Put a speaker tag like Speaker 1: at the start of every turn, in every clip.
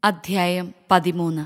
Speaker 1: അധ്യായം പതിമൂന്ന്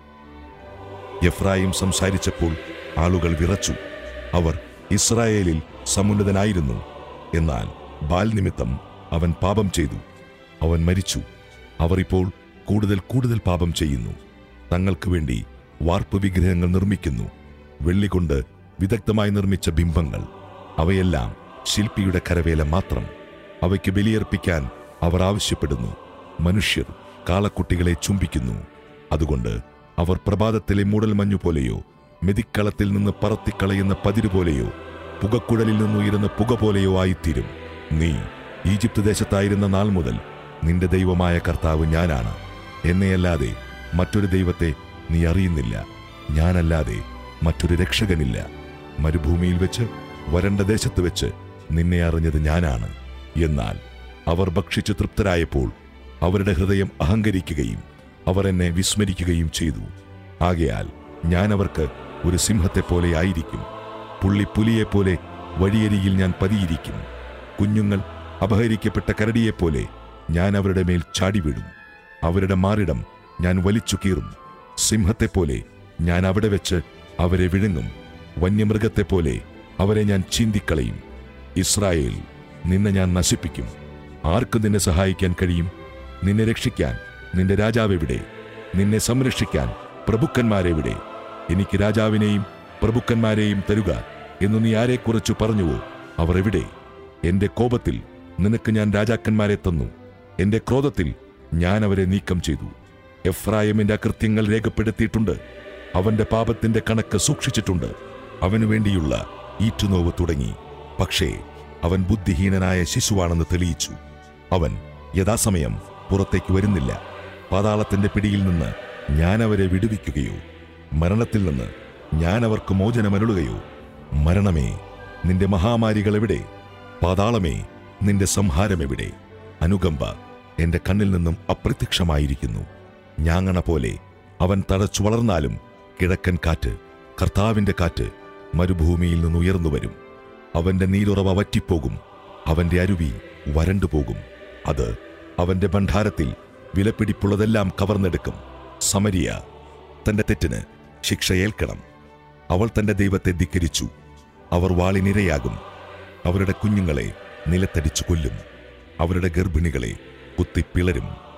Speaker 2: എഫ്രായിം സംസാരിച്ചപ്പോൾ ആളുകൾ വിറച്ചു അവർ ഇസ്രായേലിൽ സമുന്നതനായിരുന്നു എന്നാൽ ബാൽ നിമിത്തം അവൻ പാപം ചെയ്തു അവൻ മരിച്ചു അവർ ഇപ്പോൾ കൂടുതൽ കൂടുതൽ പാപം ചെയ്യുന്നു തങ്ങൾക്ക് വേണ്ടി വാർപ്പ് വിഗ്രഹങ്ങൾ നിർമ്മിക്കുന്നു വെള്ളികൊണ്ട് വിദഗ്ധമായി നിർമ്മിച്ച ബിംബങ്ങൾ അവയെല്ലാം ശില്പിയുടെ കരവേല മാത്രം അവയ്ക്ക് ബലിയർപ്പിക്കാൻ അവർ ആവശ്യപ്പെടുന്നു മനുഷ്യർ കാളക്കുട്ടികളെ ചുംബിക്കുന്നു അതുകൊണ്ട് അവർ പ്രഭാതത്തിലെ മൂടൽമഞ്ഞു പോലെയോ മെതിക്കളത്തിൽ നിന്ന് പറത്തിക്കളയുന്ന പതിരു പോലെയോ പുകക്കുഴലിൽ നിന്നുയരുന്ന പുക പോലെയോ ആയിത്തീരും നീ ഈജിപ്ത് ദേശത്തായിരുന്ന നാൾ മുതൽ നിന്റെ ദൈവമായ കർത്താവ് ഞാനാണ് എന്നെയല്ലാതെ മറ്റൊരു ദൈവത്തെ നീ അറിയുന്നില്ല ഞാനല്ലാതെ മറ്റൊരു രക്ഷകനില്ല മരുഭൂമിയിൽ വെച്ച് വരണ്ട ദേശത്ത് വെച്ച് നിന്നെ അറിഞ്ഞത് ഞാനാണ് എന്നാൽ അവർ ഭക്ഷിച്ചു തൃപ്തരായപ്പോൾ അവരുടെ ഹൃദയം അഹങ്കരിക്കുകയും അവർ എന്നെ വിസ്മരിക്കുകയും ചെയ്തു ആകയാൽ ഞാൻ അവർക്ക് ഒരു സിംഹത്തെപ്പോലെ ആയിരിക്കും പുള്ളി പുലിയെപ്പോലെ വഴിയരികിൽ ഞാൻ പതിയിരിക്കും കുഞ്ഞുങ്ങൾ അപഹരിക്കപ്പെട്ട കരടിയെപ്പോലെ ഞാൻ അവരുടെ മേൽ ചാടിവിടും അവരുടെ മാറിടം ഞാൻ വലിച്ചു കീറും സിംഹത്തെപ്പോലെ ഞാൻ അവിടെ വെച്ച് അവരെ വിഴുങ്ങും വന്യമൃഗത്തെപ്പോലെ അവരെ ഞാൻ ചീന്തിക്കളയും ഇസ്രായേൽ നിന്നെ ഞാൻ നശിപ്പിക്കും ആർക്ക് നിന്നെ സഹായിക്കാൻ കഴിയും നിന്നെ രക്ഷിക്കാൻ നിന്റെ രാജാവെവിടെ നിന്നെ സംരക്ഷിക്കാൻ പ്രഭുക്കന്മാരെവിടെ എനിക്ക് രാജാവിനെയും പ്രഭുക്കന്മാരെയും തരുക എന്നു നീ ആരെക്കുറിച്ചു പറഞ്ഞുവോ അവർ എവിടെ എന്റെ കോപത്തിൽ നിനക്ക് ഞാൻ രാജാക്കന്മാരെ തന്നു എന്റെ ക്രോധത്തിൽ ഞാൻ അവരെ നീക്കം ചെയ്തു എഫ്രായിമിന്റെ അകൃത്യങ്ങൾ രേഖപ്പെടുത്തിയിട്ടുണ്ട് അവന്റെ പാപത്തിന്റെ കണക്ക് സൂക്ഷിച്ചിട്ടുണ്ട് അവനു വേണ്ടിയുള്ള ഈറ്റുനോവ് തുടങ്ങി പക്ഷേ അവൻ ബുദ്ധിഹീനനായ ശിശുവാണെന്ന് തെളിയിച്ചു അവൻ യഥാസമയം പുറത്തേക്ക് വരുന്നില്ല പാതാളത്തിന്റെ പിടിയിൽ നിന്ന് ഞാൻ അവരെ വിടുവിക്കുകയോ മരണത്തിൽ നിന്ന് ഞാൻ അവർക്ക് മോചനമരുളുകയോ മരണമേ നിന്റെ മഹാമാരികൾ എവിടെ പാതാളമേ നിന്റെ സംഹാരം എവിടെ അനുകമ്പ എന്റെ കണ്ണിൽ നിന്നും അപ്രത്യക്ഷമായിരിക്കുന്നു ഞാങ്ങണ പോലെ അവൻ തടച്ചു വളർന്നാലും കിഴക്കൻ കാറ്റ് കർത്താവിന്റെ കാറ്റ് മരുഭൂമിയിൽ നിന്ന് ഉയർന്നു വരും അവന്റെ നീരുറവ വറ്റിപ്പോകും അവന്റെ അരുവി വരണ്ടുപോകും അത് അവന്റെ ഭണ്ഡാരത്തിൽ വിലപിടിപ്പുള്ളതെല്ലാം കവർന്നെടുക്കും സമരിയ തന്റെ തെറ്റിന് ശിക്ഷ ഏൽക്കണം അവൾ തന്റെ ദൈവത്തെ ധിക്കരിച്ചു അവർ വാളിനിരയാകും അവരുടെ കുഞ്ഞുങ്ങളെ നിലത്തടിച്ചു കൊല്ലും അവരുടെ ഗർഭിണികളെ കുത്തിപ്പിളരും